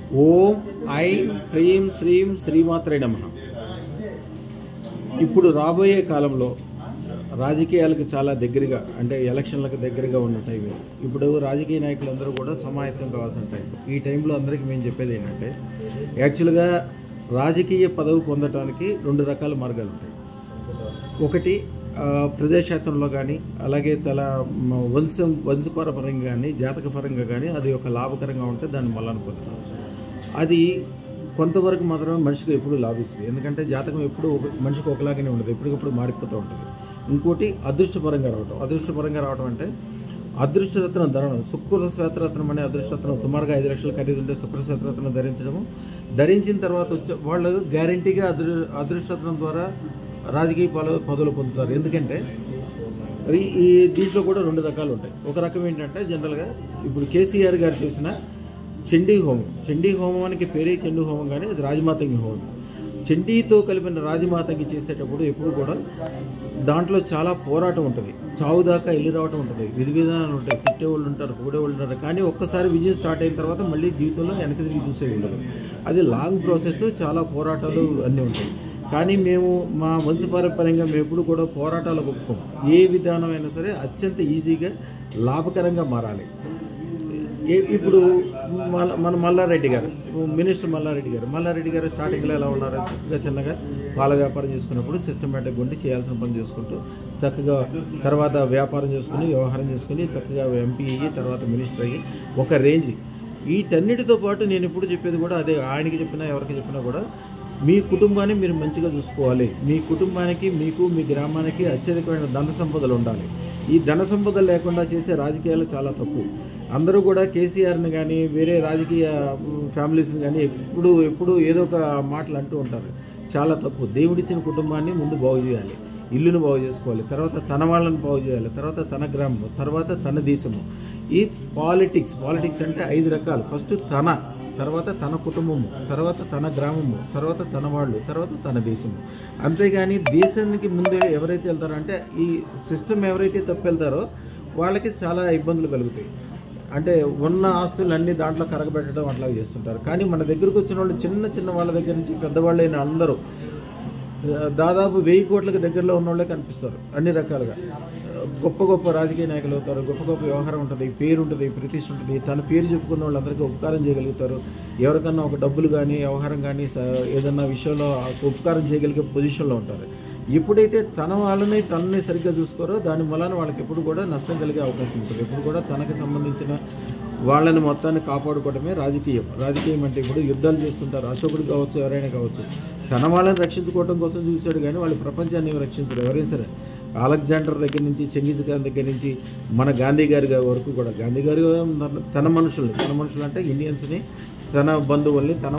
ఓం ఐం హ్రీం శ్రీం శ్రీమాత్రే నమ ఇప్పుడు రాబోయే కాలంలో రాజకీయాలకు చాలా దగ్గరగా అంటే ఎలక్షన్లకు దగ్గరగా ఉన్న టైం ఇది ఇప్పుడు రాజకీయ నాయకులందరూ కూడా సమాయత్తం కావాల్సిన టైం ఈ టైంలో అందరికీ మేము చెప్పేది ఏంటంటే యాక్చువల్గా రాజకీయ పదవి పొందడానికి రెండు రకాల మార్గాలు ఉంటాయి ఒకటి ఆ, ప్రజాక్షేత్రంలో కానీ అలాగే తల మ, వంశం వంశపరపరంగా కానీ జాతకపరంగా కానీ అది ఒక లాభకరంగా ఉంటే దాన్ని మళ్ళీ పొందుతాం అది కొంతవరకు మాత్రమే మనిషికి ఎప్పుడు లాభిస్తుంది ఎందుకంటే జాతకం ఎప్పుడు ఒక మనిషికి ఒకలాగానే ఉండదు ఎప్పటికప్పుడు మారిపోతూ ఉంటుంది ఇంకోటి అదృష్టపరంగా రావటం అదృష్టపరంగా రావటం అంటే అదృష్టరత్నం ధరణం శుక్ర శ్వేతరత్నం అనే అదృష్టరత్నం సుమారుగా ఐదు లక్షలు ఖరీదు ఉంటే శుక్ర శ్వేతరత్నం ధరించడము ధరించిన తర్వాత వచ్చే వాళ్ళు గ్యారంటీగా అదృ అదృష్టరత్నం ద్వారా రాజకీయ పదవి పదవులు పొందుతారు ఎందుకంటే ఈ ఈ దీంట్లో కూడా రెండు రకాలు ఉంటాయి ఒక రకం ఏంటంటే జనరల్గా ఇప్పుడు కేసీఆర్ గారు చేసిన చండీ హోమం చండీ హోమానికి పేరే చండీ హోమం కానీ అది రాజమాతంగి హోమం చండీతో కలిపిన రాజమాతంగి చేసేటప్పుడు ఎప్పుడు కూడా దాంట్లో చాలా పోరాటం ఉంటుంది చావు దాకా వెళ్ళి రావటం ఉంటుంది విధి విధానాలు ఉంటాయి తిట్టేవాళ్ళు ఉంటారు పొగిడేవాళ్ళు ఉంటారు కానీ ఒక్కసారి విజయం స్టార్ట్ అయిన తర్వాత మళ్ళీ జీవితంలో వెనక్కి తిరిగి చూసేది ఉండదు అది లాంగ్ ప్రాసెస్ చాలా పోరాటాలు అన్నీ ఉంటాయి కానీ మేము మా వంశపారంపర్యంగా మేము ఎప్పుడు కూడా పోరాటాలు ఒప్పుకోం ఏ విధానమైనా సరే అత్యంత ఈజీగా లాభకరంగా మారాలి ఏ- ఇప్పుడు మన మన మల్లారెడ్డి గారు మినిస్టర్ మల్లారెడ్డి గారు మల్లారెడ్డి గారు స్టార్టింగ్లో ఎలా ఉన్నారు చక్కగా చిన్నగా పాల వ్యాపారం చేసుకున్నప్పుడు సిస్టమేటిక్ ఉండి చేయాల్సిన పని చేసుకుంటూ చక్కగా తర్వాత వ్యాపారం చేసుకుని వ్యవహారం చేసుకుని చక్కగా ఎంపీ అయ్యి తర్వాత మినిస్టర్ అయ్యి ఒక రేంజ్ వీటన్నిటితో పాటు నేను ఎప్పుడు చెప్పేది కూడా అదే ఆయనకి చెప్పినా ఎవరికి చెప్పినా కూడా మీ కుటుంబాన్ని మీరు మంచిగా చూసుకోవాలి మీ కుటుంబానికి మీకు మీ గ్రామానికి అత్యధికమైన ధన సంపదలు ఉండాలి ఈ ధన సంపద లేకుండా చేసే రాజకీయాలు చాలా తప్పు అందరూ కూడా కేసీఆర్ని కానీ వేరే రాజకీయ ఫ్యామిలీస్ని కానీ ఎప్పుడు ఎప్పుడు ఏదో ఒక మాటలు అంటూ ఉంటారు చాలా తప్పు దేవుడిచ్చిన కుటుంబాన్ని ముందు బాగు చేయాలి ఇల్లును బాగు చేసుకోవాలి తర్వాత తన వాళ్ళని బాగు చేయాలి తర్వాత తన గ్రామము తర్వాత తన దేశము ఈ పాలిటిక్స్ పాలిటిక్స్ అంటే ఐదు రకాలు ఫస్ట్ తన తర్వాత తన కుటుంబము తర్వాత తన గ్రామము తర్వాత తన వాళ్ళు తర్వాత తన దేశము అంతేగాని దేశానికి ముందే ఎవరైతే వెళ్తారో అంటే ఈ సిస్టమ్ ఎవరైతే తప్పు వెళ్తారో వాళ్ళకి చాలా ఇబ్బందులు కలుగుతాయి అంటే ఉన్న ఆస్తులు అన్ని దాంట్లో కరగబెట్టడం అట్లా చేస్తుంటారు కానీ మన దగ్గరకు వచ్చిన వాళ్ళు చిన్న చిన్న వాళ్ళ దగ్గర నుంచి పెద్దవాళ్ళైన అందరూ దాదాపు వెయ్యి కోట్లకు దగ్గరలో ఉన్న వాళ్ళే కనిపిస్తారు అన్ని రకాలుగా గొప్ప గొప్ప రాజకీయ నాయకులు అవుతారు గొప్ప గొప్ప వ్యవహారం ఉంటుంది పేరు ఉంటుంది ప్రతిష్ట ఉంటుంది తన పేరు చెప్పుకున్న వాళ్ళందరికీ ఉపకారం చేయగలుగుతారు ఎవరికన్నా ఒక డబ్బులు కానీ వ్యవహారం కానీ స- ఏదన్నా విషయంలో ఉపకారం చేయగలిగే పొజిషన్లో ఉంటారు ఎప్పుడైతే తన వాళ్ళని తనని సరిగ్గా చూసుకోరో దాని వలన వాళ్ళకి ఎప్పుడు కూడా నష్టం కలిగే అవకాశం ఉంటుంది ఎప్పుడు కూడా తనకు సంబంధించిన వాళ్ళని మొత్తాన్ని కాపాడుకోవడమే రాజకీయం రాజకీయం అంటే ఇప్పుడు యుద్ధాలు చేస్తుంటారు అశోకుడు కావచ్చు ఎవరైనా కావచ్చు తన వాళ్ళని రక్షించుకోవడం కోసం చూశాడు కానీ వాళ్ళు ప్రపంచాన్ని ఏమి రక్షించరు ఎవరైనా సరే అలెగ్జాండర్ దగ్గర నుంచి చెంగిజ్ ఖాన్ దగ్గర నుంచి మన గాంధీ గారి వరకు కూడా గాంధీ గారు తన మనుషుల్ని తన మనుషులు అంటే ఇండియన్స్ని తన బంధువుల్ని తన